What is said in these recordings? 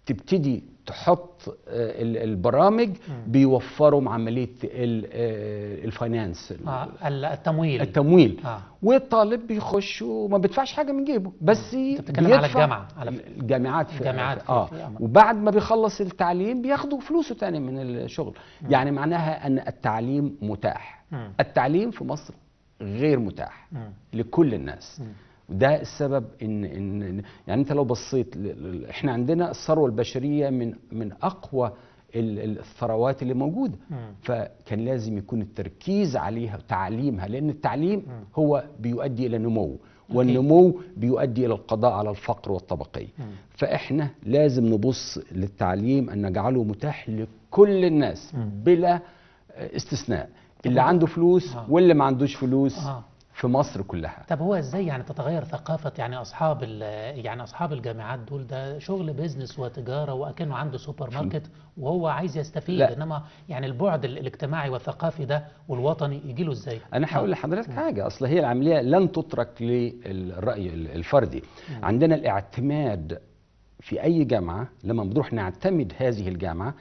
تبتدي تحط آه، ال- البرامج بيوفروا عمليه ال- آه، الفاينانس آه ال- التمويل التمويل آه. والطالب بيخش وما بيدفعش حاجه من جيبه بس أنت بتتكلم على بيدفع الجامعة، على فكرة. الجامعات في الجامعات في- اه في أمر. وبعد ما بيخلص التعليم بياخدوا فلوسه تاني من الشغل يعني معناها ان التعليم متاح مم. التعليم في مصر غير متاح مم. لكل الناس وده السبب ان ان إن- يعني انت لو بصيت ل- ل- احنا عندنا الثروه البشريه من من اقوى ال- ال- الثروات اللي موجوده مم. فكان لازم يكون التركيز عليها وتعليمها لان التعليم هو بيؤدي الى نمو والنمو بيؤدي الى القضاء على الفقر والطبقيه فاحنا لازم نبص للتعليم ان نجعله متاح لكل الناس بلا استثناء اللي عنده فلوس آه. واللي ما عندوش فلوس آه. في مصر كلها طب هو ازاي يعني تتغير ثقافة يعني أصحاب ال- يعني أصحاب الجامعات دول ده شغل بيزنس وتجارة وأكنه عنده سوبر ماركت وهو عايز يستفيد لا. إنما يعني البعد ال- الاجتماعي والثقافي ده والوطني يجي له ازاي؟ انا هقول لحضرتك حاجه اصل هي العمليه لن تترك للراي الفردي عندنا الاعتماد في اي جامعه لما بنروح نعتمد هذه الجامعه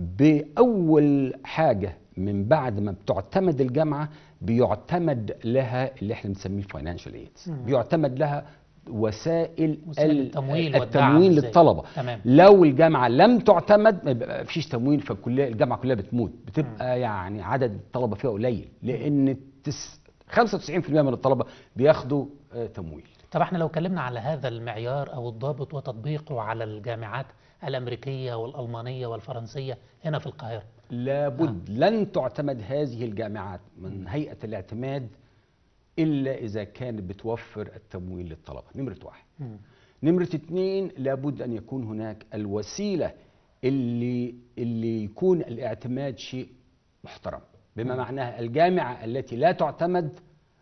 باول حاجه من بعد ما بتعتمد الجامعه بيعتمد لها اللي احنا بنسميه الفاينانشال ايدز بيعتمد لها وسائل, وسائل ال- التمويل والدعم التمويل إزاي؟ للطلبه تمام. لو الجامعه لم تعتمد ما بيبقى فيش تمويل فالكليه الجامعه كلها بتموت بتبقى يعني عدد الطلبه فيها قليل لان تس 95% من الطلبه بياخدوا آه، تمويل طب احنا لو اتكلمنا على هذا المعيار أو الضابط وتطبيقه على الجامعات الأمريكية والألمانية والفرنسية هنا في القاهرة لابد لن تعتمد هذه الجامعات من هيئه الاعتماد الا اذا كانت بتوفر التمويل للطلبه نمره واحد مم. نمرة اتنين لابد أن يكون هناك الوسيلة اللي اللي يكون الاعتماد شيء محترم بما معناها الجامعة التي لا تعتمد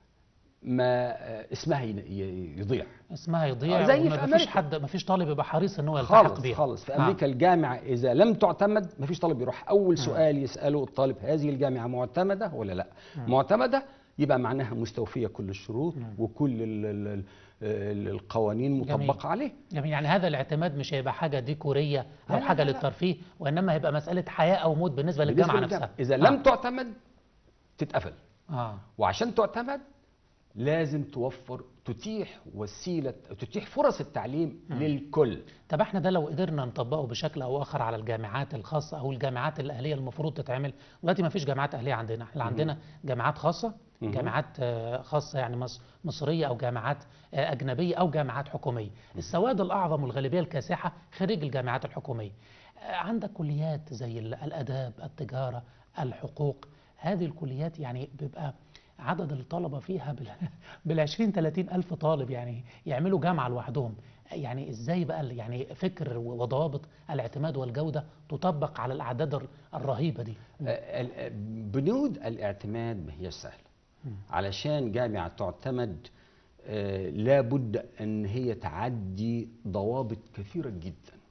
ما آه، اسمها ي- ي- يضيع اسمها يضيع آه، زي وما في فيش أمريكا. حد ما فيش طالب يبقى حريص ان هو يلتحق خالص بيها خالص في آه. أمريكا الجامعة إذا لم تعتمد ما فيش طالب يروح أول سؤال يسأله الطالب هذه الجامعة معتمدة ولا لا معتمدة يبقى معناها مستوفية كل الشروط وكل ال- ال- ال- ال- القوانين جميل. مطبقة عليه جميل يعني هذا الاعتماد مش هيبقى حاجه ديكوريه او لا، لا، حاجه لا، لا. للترفيه وانما هيبقى مساله حياه او موت بالنسبه بالنسبة للجامعه للجامعة. نفسها إذا آه. لم تعتمد تتقفل اه وعشان تعتمد لازم توفر تتيح وسيله تتيح فرص التعليم للكل طب احنا ده لو قدرنا نطبقه بشكل او اخر على الجامعات الخاصه او الجامعات الاهليه المفروض تتعمل دلوقتي ما فيش جامعات اهليه عندنا احنا عندنا جامعات خاصه جامعات آه، خاصه يعني مص- مصريه او جامعات آه، اجنبيه او جامعات حكوميه السواد الاعظم والغالبيه الكاسحه خريج الجامعات الحكوميه آه، عندك كليات زي ال- الاداب التجاره الحقوق هذه الكليات يعني بيبقى عدد الطلبة فيها بال بال 20 30 ألف طالب يعني يعملوا جامعة لوحدهم يعني ازاي بقى ال- يعني فكر وضوابط الاعتماد والجودة تطبق على الأعداد الر- الرهيبة دي آه، ال- آه، بنود الاعتماد ما هي سهله علشان جامعه تعتمد آه، لابد ان هي تعدي ضوابط كثيره جدا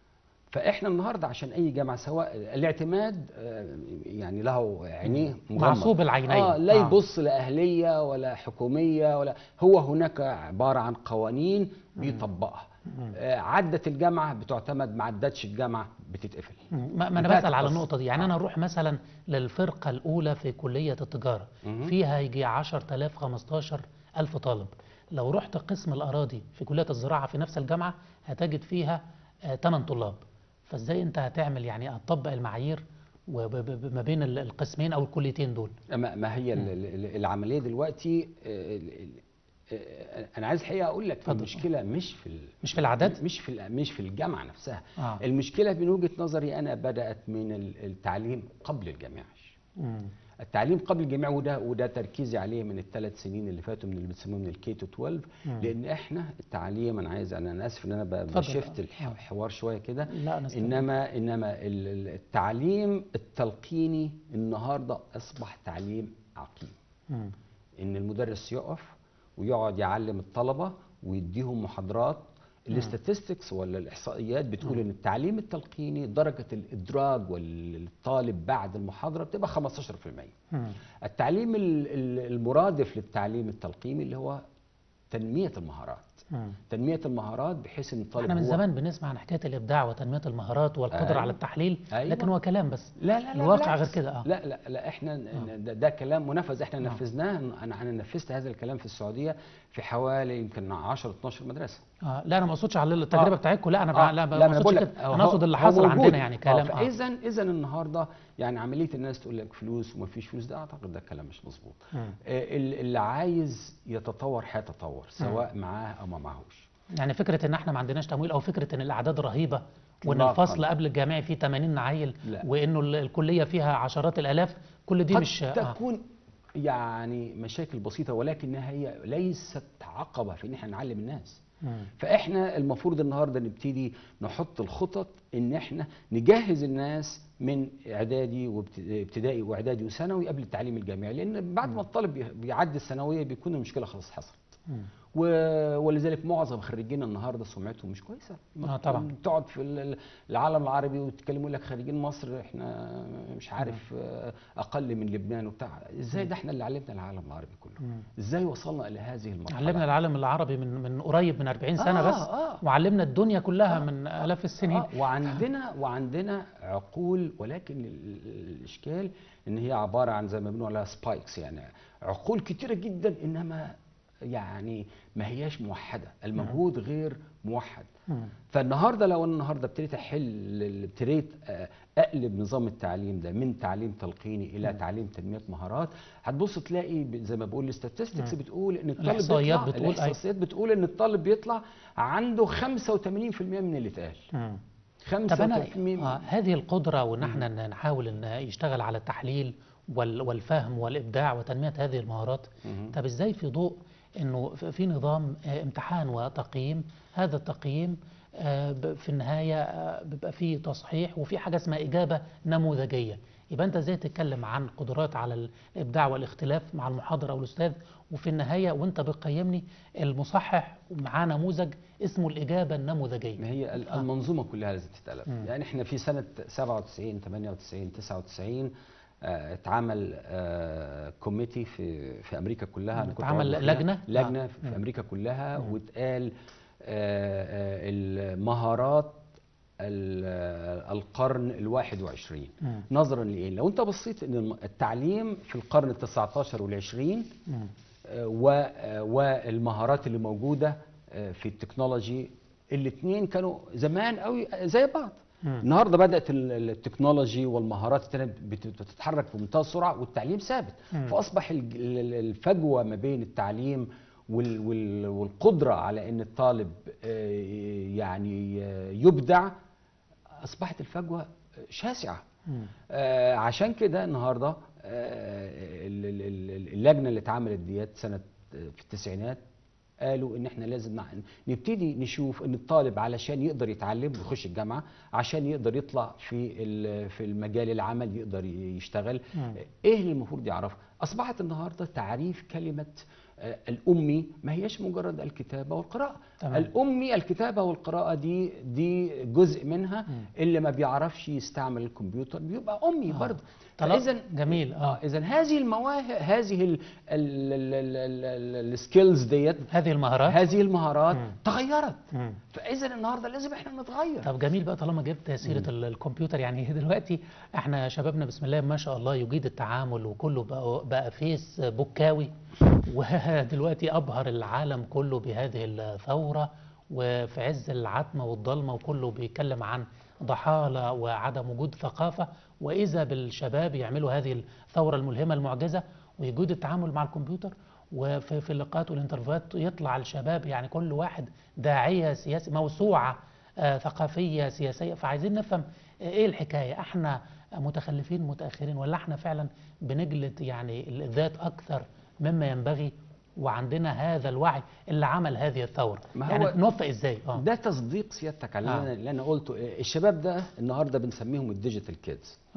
فاحنا النهارده عشان اي جامعه سواء الاعتماد آه، يعني له عينيه مغمض. معصوب العينين. اه لا آه. يبص لا اهليه ولا حكوميه ولا هو هناك عباره عن قوانين بيطبقها آه، عدت الجامعه بتعتمد ما عدتش الجامعه بتتقفل ما, ما انا انتهت بسأل على القصة. النقطة دي يعني انا اروح مثلا للفرقة الاولى في كلية التجارة فيها يجي 10000 15 الف طالب لو رحت قسم الاراضي في كلية الزراعة في نفس الجامعة هتجد فيها 8 طلاب فازاي انت هتعمل يعني هتطبق المعايير وب- ب- ب- ما بين ال- القسمين او الكليتين دول ما ما هي ال- ال- العمليه دلوقتي آه، ال- ال- آه، انا عايز الحقيقه اقول لك اتفضل. المشكله مش في ال- مش في العدد مش في ال- مش في الجامعه نفسها آه. المشكله من وجهه نظري انا بدات من ال- التعليم قبل الجامعه مم. التعليم قبل الجامعه وده وده تركيزي عليه من الثلاث سنين اللي فاتوا من اللي بتسموه من الكي تو 12 لان احنا التعليم انا عايز انا أنا اسف ان انا ب- اتفضل. بشفت آه. الحوار شويه كده لا نستمع. انما انما ال- ال- التعليم التلقيني النهارده اصبح تعليم عقيم مم. ان المدرس يقف ويقعد يعلم الطلبه ويديهم محاضرات الاستاتستكس ولا الاحصائيات بتقول ان التعليم التلقيني درجه الادراج والطالب بعد المحاضره بتبقى 15% مم. التعليم ال- ال- المرادف للتعليم التلقيني اللي هو تنميه المهارات مم. تنميه المهارات بحيث ان الطالب احنا من هو- زمان بنسمع عن حكايه الابداع وتنميه المهارات والقدره أيوة. على التحليل أيوة. لكن هو كلام بس لا لا لا الواقع بالعكس. غير كده اه لا لا لا احنا ده, ده كلام منفذ احنا آه. نفذناه انا انا نفذت هذا الكلام في السعوديه في حوالي يمكن 10 12 مدرسه آه لا انا ما اقصدش على التجربه آه. بتاعتكم لا انا آه، بع- لا, لا ما انا اقصدش بقول كده لك انا اقصد اللي حصل عندنا يعني كلام اه فاذا اذا النهارده يعني عمليه الناس تقول لك فلوس وما فيش فلوس ده اعتقد ده كلام مش مظبوط مم. آه، ال- اللي عايز يتطور هيتطور سواء معاه او ما معهوش يعني فكره ان احنا ما عندناش تمويل او فكره ان الاعداد رهيبه وان إطلاقاً. الفصل قبل الجامعي فيه 80 عيل لا. وانه ال- الكليه فيها عشرات الالاف كل دي قد مش آه. تكون يعني مشاكل بسيطه ولكنها هي ليست عقبه في ان احنا نعلم الناس مم. فاحنا المفروض النهارده نبتدي نحط الخطط ان احنا نجهز الناس من اعدادي وابتدائي واعدادي وثانوي قبل التعليم الجامعي لان بعد ما الطالب بي- بيعدي الثانويه بيكون المشكله خلاص حصلت مم. و- ولذلك معظم خريجينا النهارده سمعتهم مش كويسه آه طبعاً. تقعد في ال- العالم العربي وتتكلموا لك خريجين مصر احنا مش عارف آه، اقل من لبنان وبتاع ازاي ده احنا اللي علمنا العالم العربي كله مم. ازاي وصلنا الى هذه المرحله علمنا العالم العربي من من قريب من 40 سنه آه، بس آه. وعلمنا الدنيا كلها من الاف السنين آه وعندنا وعندنا عقول ولكن ال- ال- الاشكال ان هي عباره عن زي ما بنقول عليها سبايكس يعني عقول كتيره جدا انما يعني ما هياش موحده المجهود غير موحد مم. فالنهارده لو أنا النهارده ابتديت احل ابتديت آه، اقلب نظام التعليم ده من تعليم تلقيني الى تعليم تنميه مهارات هتبص تلاقي ب- زي ما بقول الاستاتستكس بتقول ان الطالب الإحصائيات بيطلع بتقول أي. الاحصائيات بتقول ان الطالب بيطلع عنده 85% من اللي اتقال مم. 85% طب انا آه هذه القدره وان احنا ن- نحاول ان يشتغل على التحليل وال- والفهم والابداع وتنميه هذه المهارات مهم. طب ازاي في ضوء انه ف- في نظام آه، امتحان وتقييم هذا التقييم آه، ب- في النهايه آه، بيبقى فيه تصحيح وفي حاجه اسمها اجابه نموذجيه يبقى انت ازاي تتكلم عن قدرات على الابداع والاختلاف مع المحاضر او الاستاذ وفي النهايه وانت بتقيمني المصحح ومعاه نموذج اسمه الاجابه النموذجيه ما هي ال- المنظومه كلها لازم تتقلب يعني احنا في سنه 97 98 99 آه، اتعمل آه، كوميتي في في امريكا كلها أنا كنت اتعمل عضو فيها. لجنة؟ لجنه آه. في امريكا كلها واتقال آه، آه، المهارات ال- القرن الواحد وعشرين مم. نظرا لايه لو انت بصيت ان الم- التعليم في القرن ال19 والعشرين مم. آه، و- آه، والمهارات اللي موجوده آه، في التكنولوجي الاثنين كانوا زمان قوي زي بعض مم. النهارده بدات ال- ال- التكنولوجي والمهارات التانية بت- بتتحرك بمنتهى السرعه والتعليم ثابت مم. فاصبح الج- ال- ال- الفجوه ما بين التعليم وال- وال- والقدره على ان الطالب آه، يعني آه، يبدع اصبحت الفجوه شاسعه مم. آه، عشان كده النهارده آه، ال- ال- ال- اللجنه اللي اتعملت ديت سنه آه، في التسعينات قالوا ان احنا لازم نع- نبتدي نشوف ان الطالب علشان يقدر يتعلم ويخش الجامعه عشان يقدر يطلع في ال- في المجال العمل يقدر ي- يشتغل مم. ايه اللي المفروض يعرفه اصبحت النهارده تعريف كلمه آه، الامي ما هيش مجرد الكتابه والقراءه تمام. الامي الكتابه والقراءه دي دي جزء منها اللي ما بيعرفش يستعمل الكمبيوتر بيبقى امي آه. برضه طلع- فاذا جميل اه اه اذا هذه المواهب هذه السكيلز ديت هذه المهارات هذه المهارات مم. تغيرت مم. فاذا النهارده لازم احنا نتغير طب جميل بقى طالما جبت سيره ال- الكمبيوتر يعني دلوقتي احنا شبابنا بسم الله ما شاء الله يجيد التعامل وكله بقى بقى فيس بوكاوي ودلوقتي ابهر العالم كله بهذه الثوره وفي عز العتمه والضلمه وكله بيتكلم عن ضحاله وعدم وجود ثقافه واذا بالشباب يعملوا هذه الثوره الملهمه المعجزه ويجود التعامل مع الكمبيوتر وفي في اللقاءات والانترفيوهات يطلع الشباب يعني كل واحد داعيه سياسي موسوعه آه، ثقافيه سياسيه فعايزين نفهم آه، ايه الحكايه احنا متخلفين متاخرين ولا احنا فعلا بنجلد يعني الذات اكثر مما ينبغي وعندنا هذا الوعي اللي عمل هذه الثوره ما يعني هو نوفق ازاي اه ده تصديق سيادتك على آه. اللي أنا- اللي انا قلته الشباب ده النهارده بنسميهم الديجيتال كيدز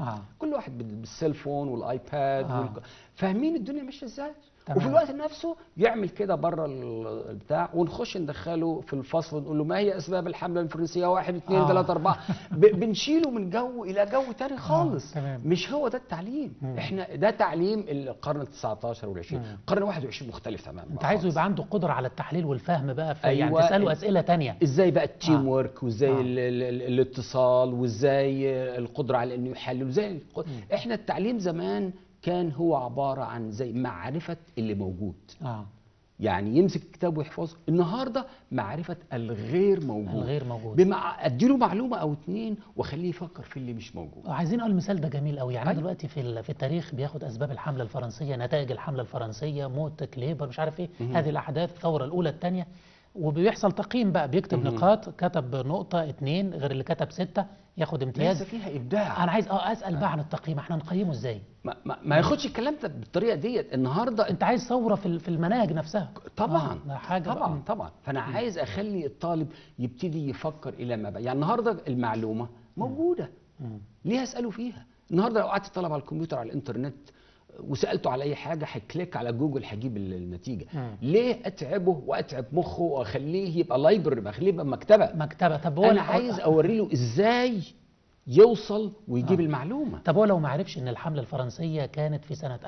آه. كل واحد بال- بالسيلفون والايباد آه. والك... فاهمين الدنيا ماشيه ازاي تمام. وفي الوقت نفسه يعمل كده بره ال- البتاع ونخش ندخله في الفصل ونقول له ما هي اسباب الحمله الفرنسيه واحد اثنين آه. ثلاثه اربعه ب- بنشيله من جو الى جو تاني خالص تمام. مش هو ده التعليم مم. احنا ده تعليم القرن ال 19 وال 20 مم. القرن ال 21 مختلف تماما انت بقى عايزه خالص. يبقى عنده قدره على التحليل والفهم بقى في يعني أيوة. تساله اسئله تانية ازاي بقى التيم آه. ورك وازاي آه. ال- ال- ال- الاتصال وازاي القدره على انه يحلل وازاي الق- احنا التعليم زمان كان هو عباره عن زي معرفه اللي موجود اه يعني يمسك الكتاب ويحفظه النهارده معرفه الغير موجود الغير موجود بمع... اديله معلومه او اتنين واخليه يفكر في اللي مش موجود عايزين نقول المثال ده جميل قوي يعني أنا أيوة. دلوقتي في ال- في التاريخ بياخد اسباب الحمله الفرنسيه نتائج الحمله الفرنسيه موت كليبر مش عارف ايه هذه الاحداث الثوره الاولى الثانيه وبيحصل تقييم بقى بيكتب نقاط كتب نقطه اتنين غير اللي كتب سته ياخد امتياز لسه فيها ابداع انا عايز اه اسال بقى عن التقييم احنا نقيمه ازاي ما, ما, ما ياخدش الكلام ده بالطريقه ديت النهارده انت عايز ثوره في ال- في المناهج نفسها طبعا آه ده حاجه بقى. طبعا طبعا فانا عايز اخلي الطالب يبتدي يفكر الى ما بعد يعني النهارده المعلومه موجوده مم. ليه اساله فيها النهارده لو قعدت الطلب على الكمبيوتر على الانترنت وسالته على اي حاجه هيكليك على جوجل هيجيب ال- النتيجه مم. ليه اتعبه واتعب مخه واخليه يبقى لايبرري اخليه يبقى مكتبه مكتبه طب هو انا ال- عايز اوري له ازاي يوصل ويجيب آه. المعلومه طب هو لو ما عرفش ان الحمله الفرنسيه كانت في سنه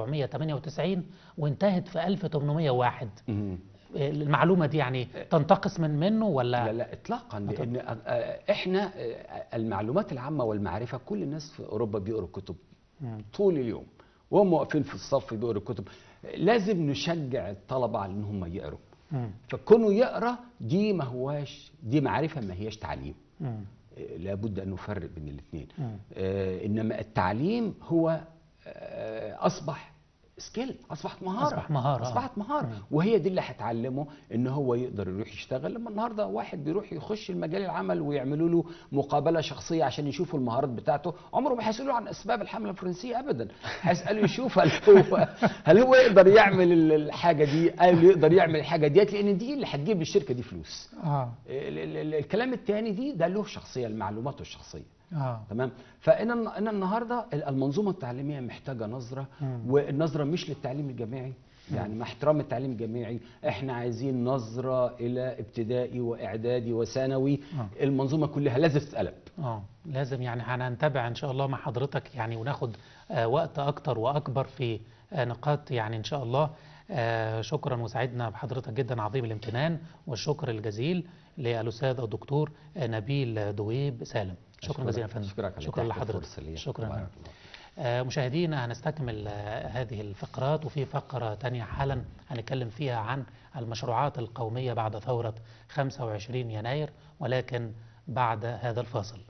1798 وانتهت في 1801 مم. المعلومه دي يعني تنتقص من منه ولا لا لا اطلاقا لان آه، احنا آه، المعلومات العامه والمعرفه كل الناس في اوروبا بيقروا كتب مم. طول اليوم وهم واقفين في الصف بيقروا كتب لازم نشجع الطلبه على ان هم يقروا مم. فكونه يقرا دي ما هواش دي معرفه ما هياش تعليم مم. آه، لابد ان نفرق بين الاثنين مم. انما التعليم هو آه، اصبح سكيل اصبحت مهاره أصبح مهارة، آه. اصبحت مهاره مم. وهي دي اللي هتعلمه ان هو يقدر يروح يشتغل لما النهارده واحد بيروح يخش المجال العمل ويعملوا له مقابله شخصيه عشان يشوفوا المهارات بتاعته عمره ما هيسالوه عن اسباب الحمله الفرنسيه ابدا هيسالوا يشوف هل هو هل هو يقدر يعمل ال- الحاجه دي هل يقدر يعمل الحاجه ديت لان دي اللي هتجيب للشركه دي فلوس اه ال- ال- ال- الكلام الثاني دي ده له شخصيه المعلومات الشخصيه اه تمام فانا انا النهارده المنظومه التعليميه محتاجه نظره مم. والنظره مش للتعليم الجامعي يعني مع احترام التعليم الجامعي احنا عايزين نظره الى ابتدائي واعدادي وثانوي آه. المنظومه كلها لازم تتقلب اه لازم يعني هنتابع ان شاء الله مع حضرتك يعني وناخد آه وقت اكتر واكبر في آه نقاط يعني ان شاء الله آه شكرا وسعدنا بحضرتك جدا عظيم الامتنان والشكر الجزيل للاستاذ الدكتور آه نبيل دويب سالم شكرا أشكرك- جزيلا يا فندم أشكرك على شكرا إتاحة لحضرتك الفرصة لي. شكرا بارك لك. الله. آه، مشاهدينا هنستكمل آه، هذه الفقرات وفي فقرة تانية حالا هنتكلم فيها عن المشروعات القومية بعد ثورة 25 يناير ولكن بعد هذا الفاصل